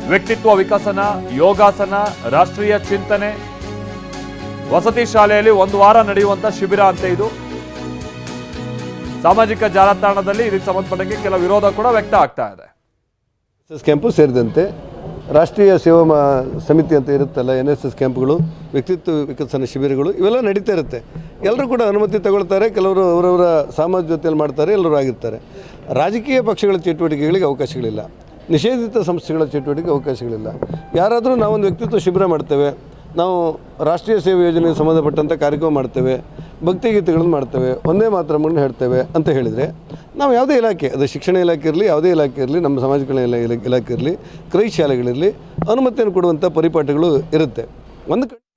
ವ್ಯಕ್ತಿತ್ವ ವಿಕಸನ ಯೋಗಾಸನ ರಾಷ್ಟ್ರೀಯ ಚಿಂತನೆ ವಸತಿ ಶಾಲೆಯಲ್ಲಿ ಒಂದು ವಾರ ನಡೆಯುವಂತ ಶಿಬಿರ ಅಂತ ಇದು ಸಾಮಾಜಿಕ ಜಾಲತಾಣದಲ್ಲಿ ಇದಕ್ಕೆ ಸಂಬಂಧಪಟ್ಟಂಗೆ ಕೆಲ ವಿರೋಧ ಕೂಡ ವ್ಯಕ್ತ ಆಗ್ತಾ ಇದೆ ಎಸ್ ಎಸ್ ಕ್ಯಾಂಪು ಸೇರಿದಂತೆ ರಾಷ್ಟ್ರೀಯ ಸೇವಾ ಮಾ ಸಮಿತಿ ಅಂತ ಇರುತ್ತಲ್ಲ ಎನ್ ಎಸ್ ಎಸ್ ಕ್ಯಾಂಪ್ಗಳು ವ್ಯಕ್ತಿತ್ವ ವಿಕಸನ ಶಿಬಿರಗಳು ಇವೆಲ್ಲ ನಡೀತಾ ಇರುತ್ತೆ ಎಲ್ಲರೂ ಕೂಡ ಅನುಮತಿ ತಗೊಳ್ತಾರೆ ಕೆಲವರು ಅವರವರ ಸಮಾಜ ಜೊತೆಯಲ್ಲಿ ಮಾಡ್ತಾರೆ ಎಲ್ಲರೂ ಆಗಿರ್ತಾರೆ ರಾಜಕೀಯ ಪಕ್ಷಗಳ ಚಟುವಟಿಕೆಗಳಿಗೆ ಅವಕಾಶಗಳಿಲ್ಲ ನಿಷೇಧಿತ ಸಂಸ್ಥೆಗಳ ಚಟುವಟಿಕೆಗೆ ಅವಕಾಶಗಳಿಲ್ಲ ಯಾರಾದರೂ ನಾವೊಂದು ವ್ಯಕ್ತಿತ್ವ ಶಿಬಿರ ಮಾಡ್ತೇವೆ ನಾವು ರಾಷ್ಟ್ರೀಯ ಸೇವೆ ಯೋಜನೆಗೆ ಸಂಬಂಧಪಟ್ಟಂಥ ಕಾರ್ಯಕ್ರಮ ಮಾಡ್ತೇವೆ ಭಕ್ತಿಗೀತೆಗಳನ್ನು ಮಾಡ್ತೇವೆ ಒಂದೇ ಮಾತ್ರ ಮುನ್ನ ಹೇಳ್ತೇವೆ ಅಂತ ಹೇಳಿದರೆ ನಾವು ಯಾವುದೇ ಇಲಾಖೆ ಅದು ಶಿಕ್ಷಣ ಇಲಾಖೆ ಇರಲಿ ಯಾವುದೇ ಇಲಾಖೆ ಇರಲಿ ನಮ್ಮ ಸಮಾಜ ಕಲ್ಯಾಣ ಇಲಾ- ಇಲಾಖೆ ಇರಲಿ ಕ್ರೈ ಶಾಲೆಗಳಿರಲಿ ಅನುಮತಿಯನ್ನು ಕೊಡುವಂಥ ಪರಿಪಾಠಗಳು ಇರುತ್ತೆ ಒಂದು ಕಡೆ